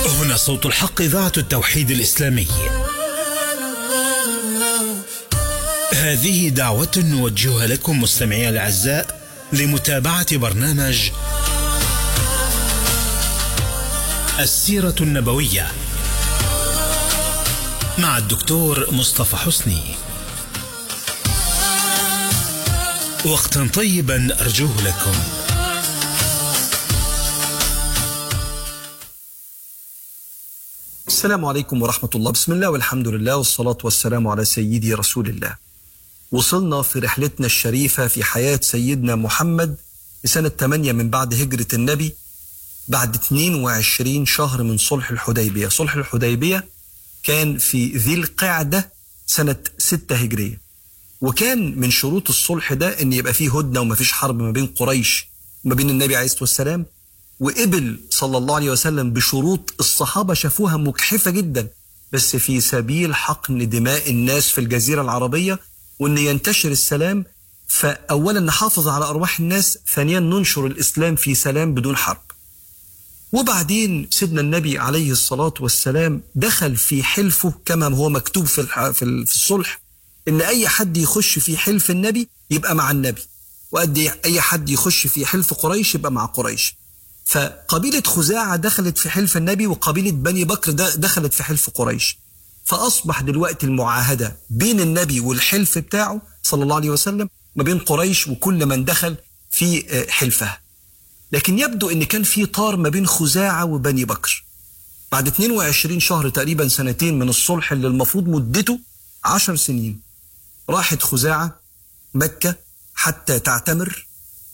هنا صوت الحق إذاعة التوحيد الإسلامي هذه دعوة نوجهها لكم مستمعي الأعزاء لمتابعة برنامج السيرة النبوية مع الدكتور مصطفى حسني وقتا طيبا أرجوه لكم السلام عليكم ورحمة الله بسم الله والحمد لله والصلاة والسلام على سيدي رسول الله وصلنا في رحلتنا الشريفة في حياة سيدنا محمد لسنة 8 من بعد هجرة النبي بعد 22 شهر من صلح الحديبية صلح الحديبية كان في ذي القعدة سنة 6 هجرية وكان من شروط الصلح ده ان يبقى فيه هدنة وما فيش حرب ما بين قريش وما بين النبي عليه الصلاة والسلام وقبل صلى الله عليه وسلم بشروط الصحابة شافوها مجحفة جدا بس في سبيل حقن دماء الناس في الجزيرة العربية وان ينتشر السلام فأولا نحافظ على أرواح الناس ثانيا ننشر الإسلام في سلام بدون حرب وبعدين سيدنا النبي عليه الصلاة والسلام دخل في حلفه كما هو مكتوب في الح- في ال- في الصلح إن أي حد يخش في حلف النبي يبقى مع النبي وقد أي حد يخش في حلف قريش يبقى مع قريش فقبيلة خزاعة دخلت في حلف النبي وقبيلة بني بكر د- دخلت في حلف قريش فأصبح دلوقتي المعاهدة بين النبي والحلف بتاعه صلى الله عليه وسلم ما بين قريش وكل من دخل في آه، حلفها لكن يبدو ان كان في طار ما بين خزاعة وبني بكر بعد 22 شهر تقريبا سنتين من الصلح اللي المفروض مدته 10 سنين راحت خزاعة مكة حتى تعتمر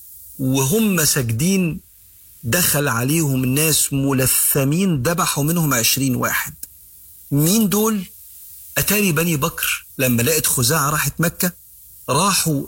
وهم ساجدين دخل عليهم ناس ملثمين ذبحوا منهم عشرين واحد مين دول أتاري بني بكر لما لقت خزاعة راحت مكة راحوا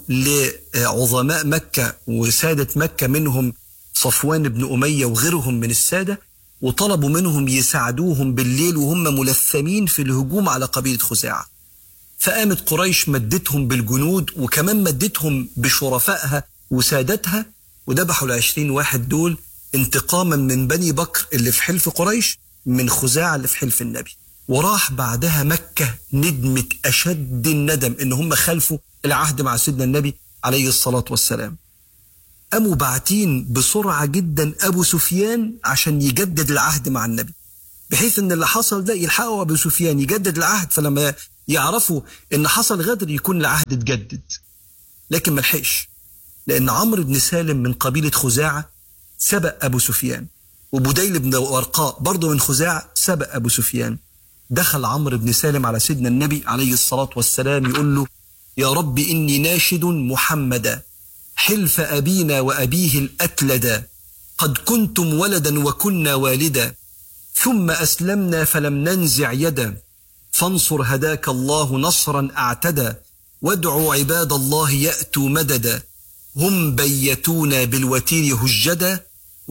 لعظماء مكة وسادة مكة منهم صفوان بن أمية وغيرهم من السادة وطلبوا منهم يساعدوهم بالليل وهم ملثمين في الهجوم على قبيلة خزاعة فقامت قريش مدتهم بالجنود وكمان مدتهم بشرفائها وسادتها وذبحوا العشرين واحد دول انتقاما من بني بكر اللي في حلف قريش من خزاعة اللي في حلف النبي وراح بعدها مكة ندمة أشد الندم إن هم خلفوا العهد مع سيدنا النبي عليه الصلاة والسلام قاموا باعتين بسرعة جدا أبو سفيان عشان يجدد العهد مع النبي بحيث ان اللي حصل ده يلحقوا ابو سفيان يجدد العهد فلما يعرفوا ان حصل غدر يكون العهد اتجدد لكن ما لحقش لان عمرو بن سالم من قبيله خزاعه سبق ابو سفيان وبديل بن ورقاء برضه من خزاعه سبق ابو سفيان دخل عمرو بن سالم على سيدنا النبي عليه الصلاه والسلام يقول له يا رب اني ناشد محمدا حلف ابينا وابيه الاتلدا قد كنتم ولدا وكنا والدا ثم اسلمنا فلم ننزع يدا فانصر هداك الله نصرا اعتدى وادعوا عباد الله ياتوا مددا هم بيتونا بالوتير هجدا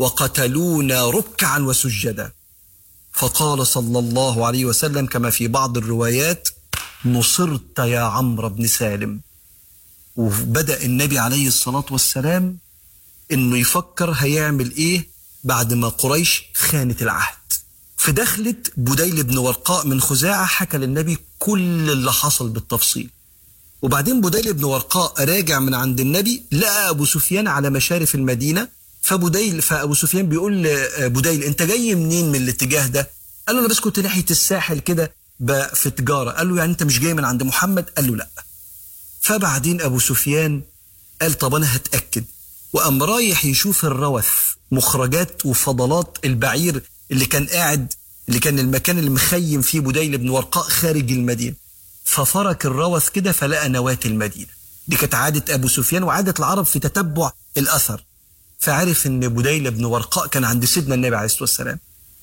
وقتلونا ركعا وسجدا فقال صلى الله عليه وسلم كما في بعض الروايات نصرت يا عمرو بن سالم وبدا النبي عليه الصلاه والسلام انه يفكر هيعمل ايه بعد ما قريش خانت العهد فدخلت بديل بن ورقاء من خزاعة حكى للنبي كل اللي حصل بالتفصيل وبعدين بديل بن ورقاء راجع من عند النبي لقى أبو سفيان على مشارف المدينة فبديل فأبو سفيان بيقول لبديل أنت جاي منين من الاتجاه ده قال له أنا بس كنت ناحية الساحل كده ب- في تجارة قال له يعني أنت مش جاي من عند محمد قال له لأ فبعدين أبو سفيان قال طب أنا هتأكد وقام رايح يشوف الروث مخرجات وفضلات البعير اللي كان قاعد اللي كان المكان اللي مخيم فيه بديل بن ورقاء خارج المدينة ففرك الروث كده فلقى نواة المدينة دي كانت عادة أبو سفيان وعادة العرب في تتبع الأثر فعرف إن بديل بن ورقاء كان عند سيدنا النبي عليه الصلاة والسلام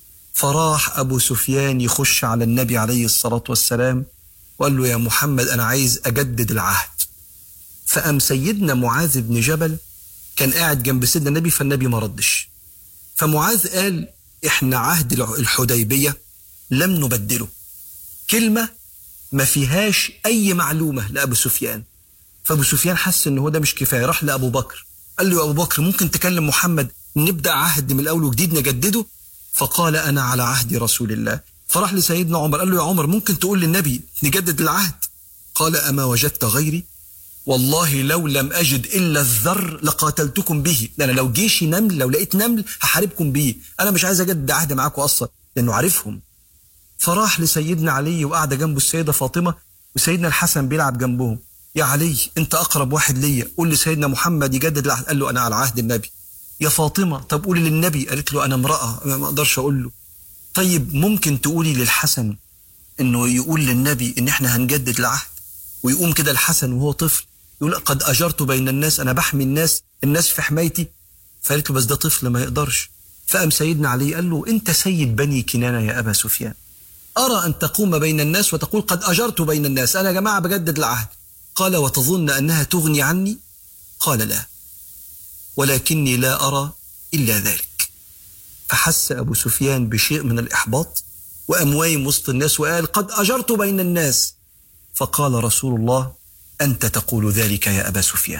فراح أبو سفيان يخش على النبي عليه الصلاة والسلام وقال له يا محمد أنا عايز أجدد العهد فقام سيدنا معاذ بن جبل كان قاعد جنب سيدنا النبي فالنبي ما ردش فمعاذ قال احنا عهد الع- الحديبية لم نبدله كلمة ما فيهاش أي معلومة لأبو سفيان فأبو سفيان حس إن هو ده مش كفاية راح لأبو بكر قال له يا أبو بكر ممكن تكلم محمد نبدأ عهد من الأول وجديد نجدده فقال أنا على عهد رسول الله فراح لسيدنا عمر قال له يا عمر ممكن تقول للنبي نجدد العهد قال أما وجدت غيري والله لو لم أجد إلا الذر لقاتلتكم به ده أنا لو جيشي نمل لو لقيت نمل هحاربكم بيه أنا مش عايز أجدد عهد معاكم أصلا لأنه عارفهم فراح لسيدنا علي وقعد جنبه السيدة فاطمة وسيدنا الحسن بيلعب جنبهم يا علي انت اقرب واحد ليا قول لسيدنا محمد يجدد العهد قال له انا على عهد النبي يا فاطمه طب قولي للنبي قالت له انا امراه ما اقدرش اقول له طيب ممكن تقولي للحسن انه يقول للنبي ان احنا هنجدد العهد ويقوم كده الحسن وهو طفل يقول قد اجرت بين الناس انا بحمي الناس الناس في حمايتي فقالت له بس ده طفل ما يقدرش فقام سيدنا علي قال له انت سيد بني كنانه يا ابا سفيان ارى ان تقوم بين الناس وتقول قد اجرت بين الناس انا يا جماعه بجدد العهد قال وتظن انها تغني عني قال لا ولكني لا ارى الا ذلك فحس ابو سفيان بشيء من الاحباط وقام وايم وسط الناس وقال قد اجرت بين الناس فقال رسول الله انت تقول ذلك يا ابا سفيان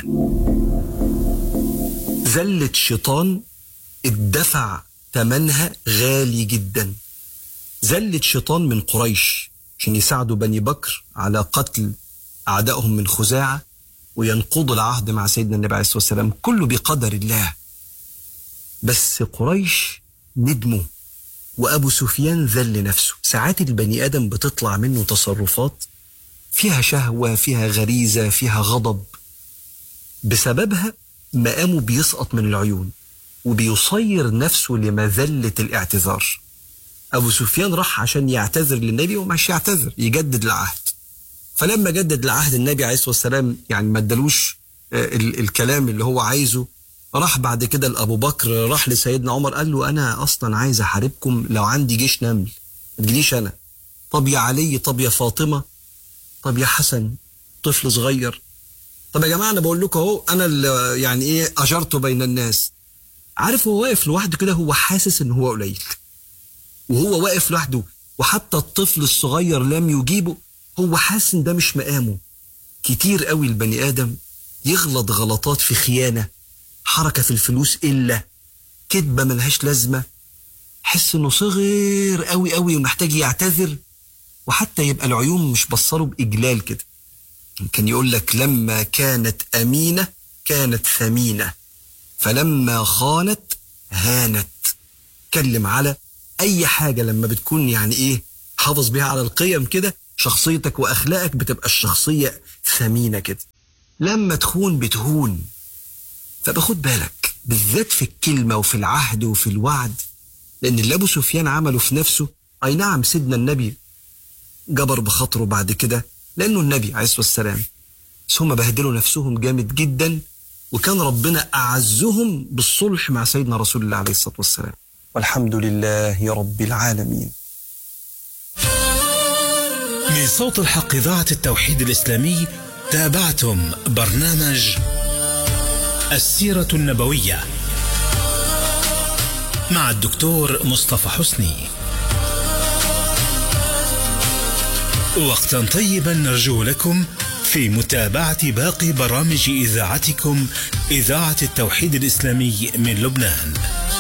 زله شيطان ادفع ثمنها غالي جدا زله شيطان من قريش عشان يساعدوا بني بكر على قتل أعدائهم من خزاعة وينقضوا العهد مع سيدنا النبي عليه الصلاة والسلام كله بقدر الله بس قريش ندموا وأبو سفيان ذل نفسه ساعات البني آدم بتطلع منه تصرفات فيها شهوة فيها غريزة فيها غضب بسببها مقامه بيسقط من العيون وبيصير نفسه لمذلة الاعتذار أبو سفيان راح عشان يعتذر للنبي ومش يعتذر يجدد العهد فلما جدد العهد النبي عليه الصلاه والسلام يعني ما ادالوش ال- الكلام اللي هو عايزه راح بعد كده لابو بكر راح لسيدنا عمر قال له انا اصلا عايز احاربكم لو عندي جيش نمل ما تجيليش انا طب يا علي طب يا فاطمه طب يا حسن طفل صغير طب يا جماعه انا بقول لكم اهو انا اللي يعني ايه اجرته بين الناس عارف هو واقف لوحده كده هو حاسس ان هو قليل وهو واقف لوحده وحتى الطفل الصغير لم يجيبه هو حاسس ان ده مش مقامه كتير قوي البني ادم يغلط غلطات في خيانه حركه في الفلوس الا كذبه ملهاش لازمه حس انه صغير قوي قوي ومحتاج يعتذر وحتى يبقى العيون مش بصله باجلال كده كان يقول لك لما كانت امينه كانت ثمينه فلما خانت هانت اتكلم على اي حاجه لما بتكون يعني ايه حافظ بيها على القيم كده شخصيتك واخلاقك بتبقى الشخصيه ثمينه كده لما تخون بتهون فباخد بالك بالذات في الكلمه وفي العهد وفي الوعد لان اللي ابو سفيان عمله في نفسه اي نعم سيدنا النبي جبر بخاطره بعد كده لانه النبي عليه الصلاه والسلام بس هم بهدلوا نفسهم جامد جدا وكان ربنا اعزهم بالصلح مع سيدنا رسول الله عليه الصلاه والسلام والحمد لله رب العالمين من صوت الحق إذاعة التوحيد الإسلامي تابعتم برنامج السيرة النبوية مع الدكتور مصطفى حسني وقتا طيبا نرجو لكم في متابعة باقي برامج إذاعتكم إذاعة التوحيد الإسلامي من لبنان